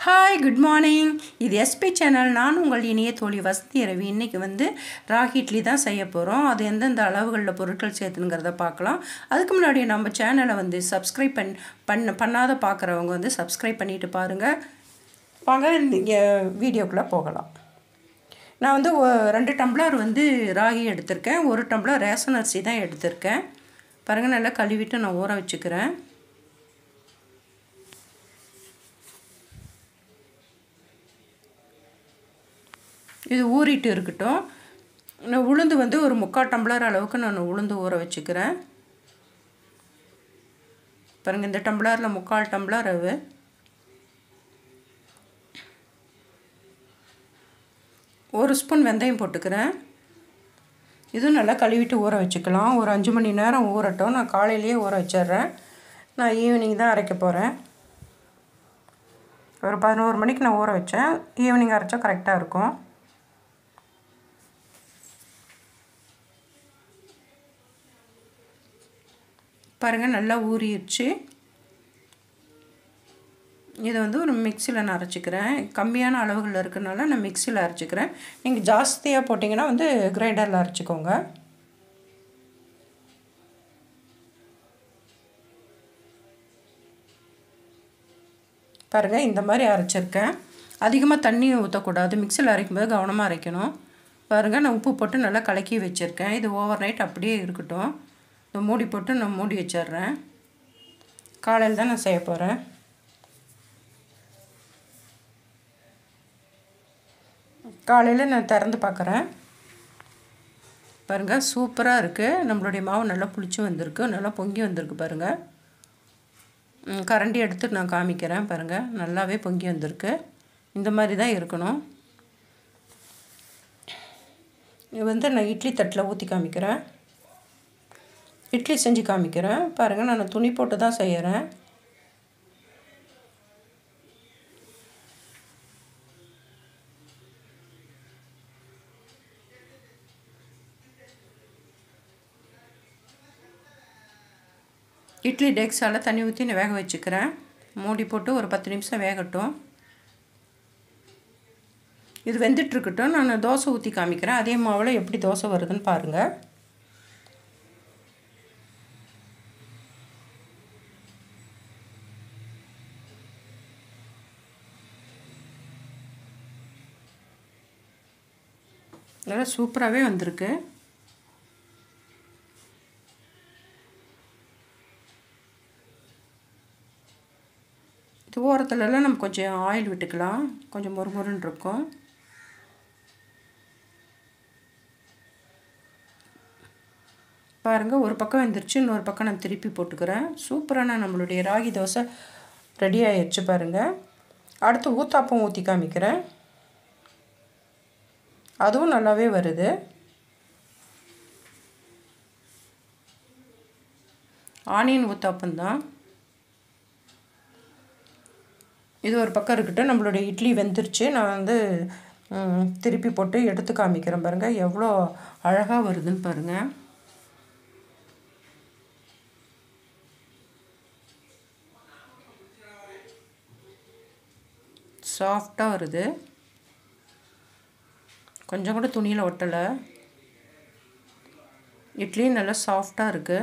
hi good morning இது SP channel நான் உங்கள் இனிய தோழி வசந்தி ரவி இன்றைக்கி வந்து ராகி இட்லி தான் செய்ய போகிறோம் அது எந்தெந்த அளவுகளில் பொருட்கள் சேர்த்துனுங்கிறத பார்க்கலாம் அதுக்கு முன்னாடி நம்ம சேனலை வந்து சப்ஸ்கிரைப் பண் பண்ண பண்ணாத பார்க்குறவங்க வந்து சப்ஸ்கிரைப் பண்ணிட்டு பாருங்கள் வாங்க இந்த வீடியோக்குள்ளே போகலாம் நான் வந்து ஒ- ரெண்டு டம்ளர் வந்து ராகி எடுத்திருக்கேன் ஒரு டம்ளர் ரேஷன் அரிசி தான் எடுத்திருக்கேன் பாருங்கள் நல்லா கழுவிட்டு நான் ஊற வச்சுக்கிறேன் இது ஊறிட்டு இருக்கட்டும் நான் உளுந்து வந்து ஒரு முக்கால் டம்ளர் அளவுக்கு நான் உளுந்து ஊற வச்சுக்கிறேன் பாருங்கள் இந்த டம்ளரில் முக்கால் டம்ளர் ரவை ஒரு ஸ்பூன் வெந்தயம் போட்டுக்கிறேன் இதுவும் நல்லா கழுவிட்டு ஊற வச்சுக்கலாம் ஒரு அஞ்சு மணி நேரம் ஊறட்டும் நான் காலையிலேயே ஊற வச்சிடுறேன் நான் ஈவினிங் தான் அரைக்க போகிறேன் ஒரு பதினோரு மணிக்கு நான் ஊற வச்சேன் ஈவினிங் அரைச்சா கரெக்டாக இருக்கும் பாருங்கள் நல்லா ஊறிடுச்சு இதை வந்து ஒரு மிக்சியில் நான் அரைச்சிக்கிறேன் கம்மியான அளவுகளில் இருக்கனால நான் மிக்சியில் அரைச்சிக்கிறேன் நீங்கள் ஜாஸ்தியாக போட்டிங்கன்னா வந்து கிரைண்டரில் அரைச்சிக்கோங்க பாருங்கள் இந்த மாதிரி அரைச்சிருக்கேன் அதிகமாக தண்ணி ஊற்றக்கூடாது மிக்சியில் அரைக்கும்போது கவனமாக அரைக்கணும் பாருங்கள் நான் உப்பு போட்டு நல்லா கலக்கி வச்சுருக்கேன் இது ஓவர் நைட் அப்படியே இருக்கட்டும் இதை மூடி போட்டு நான் மூடி வச்சிடுறேன் காலையில் தான் நான் செய்ய போகிறேன் காலையில் நான் திறந்து பார்க்குறேன் பாருங்கள் சூப்பராக இருக்குது நம்மளுடைய மாவு நல்லா புளிச்சு வந்திருக்கு நல்லா பொங்கி வந்திருக்கு பாருங்கள் ம், கரண்டி எடுத்து நான் காமிக்கிறேன் பாருங்கள் நல்லாவே பொங்கி வந்திருக்கு இந்த மாதிரி தான் இருக்கணும் இது வந்து நான் இட்லி தட்டில் ஊற்றி காமிக்கிறேன் இட்லி செஞ்சு காமிக்கிறேன் பாருங்கள் நான் துணி போட்டு தான் செய்கிறேன் இட்லி டெக்ஸால் தண்ணி ஊற்றி நான் வேக வச்சுக்கிறேன் மூடி போட்டு ஒரு பத்து நிமிஷம் வேகட்டும் இது வெந்துட்டுருக்கட்டும் நான் தோசை ஊற்றி காமிக்கிறேன் அதே மாவில் எப்படி தோசை வருதுன்னு பாருங்கள் நல்லா சூப்பராகவே வந்திருக்கு இது ஓரத்துலலாம் நம்ம கொஞ்சம் ஆயில் விட்டுக்கலாம் கொஞ்சம் மொறுமொறுன்னு இருக்கும் பாருங்கள் ஒரு பக்கம் வெந்துருச்சு இன்னொரு பக்கம் நான் திருப்பி போட்டுக்கிறேன் சூப்பரான நம்மளுடைய ராகி தோசை ரெடி ஆயிடுச்சு பாருங்கள் அடுத்து ஊத்தாப்பம் ஊற்றி காமிக்கிறேன் அதுவும் நல்லாவே வருது ஆனியன் ஊத்தாப்பம் தான் இது ஒரு பக்கம் இருக்கட்டும் நம்மளுடைய இட்லி வெந்துருச்சு நான் வந்து ம், திருப்பி போட்டு எடுத்து காமிக்கிறேன் பாருங்கள் எவ்வளோ அழகாக வருதுன்னு பாருங்கள் சாஃப்டாக வருது கொஞ்சம் கூட துணியில் ஒட்டலை இட்லியும் நல்லா சாஃப்டாக இருக்குது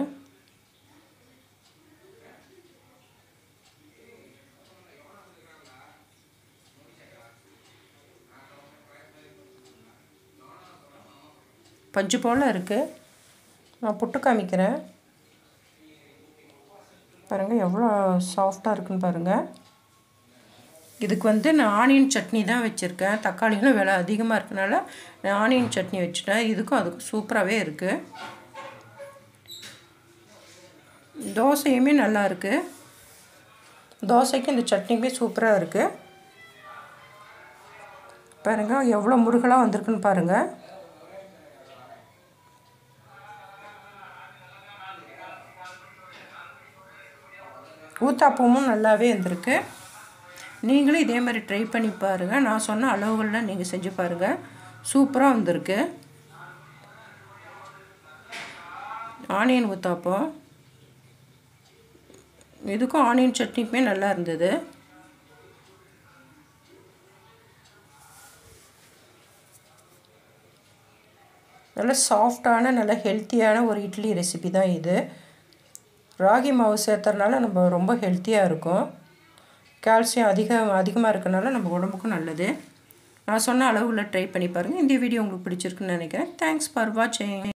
பஞ்சு போல் இருக்குது நான் புட்டு காமிக்கிறேன் பாருங்கள் எவ்வளோ சாஃப்டாக இருக்குன்னு பாருங்கள் இதுக்கு வந்து நான் ஆனியன் சட்னி தான் வச்சுருக்கேன் தக்காளிகளும் விலை அதிகமாக இருக்கனால நான் ஆனியன் சட்னி வச்சுட்டேன் இதுக்கும் அதுக்கும் சூப்பராகவே இருக்குது தோசையுமே நல்லா இருக்குது தோசைக்கு இந்த சட்னியுமே சூப்பராக இருக்குது பாருங்கள் எவ்வளோ முருகலாக வந்திருக்குன்னு பாருங்கள் ஊத்தாப்பமும் நல்லாவே வந்திருக்கு நீங்களும் இதே மாதிரி ட்ரை பண்ணி பாருங்கள் நான் சொன்ன அளவுகளில் நீங்கள் செஞ்சு பாருங்கள் சூப்பராக வந்திருக்கு ஆனியன் ஊத்தாப்பம் இதுக்கும் ஆனியன் சட்னிக்குமே நல்லா இருந்தது நல்ல சாஃப்டான நல்ல ஹெல்த்தியான ஒரு இட்லி ரெசிபி தான் இது ராகி மாவு சேர்த்துறதுனால நம்ம ரொம்ப ஹெல்த்தியாக இருக்கும் கால்சியம் அதிகம் அதிகமாக இருக்கனால நம்ம உடம்புக்கும் நல்லது நான் சொன்ன அளவில் ட்ரை பண்ணி பாருங்கள் இந்த வீடியோ உங்களுக்கு பிடிச்சிருக்குன்னு நினைக்கிறேன் தேங்க்ஸ் ஃபார் வாட்சிங்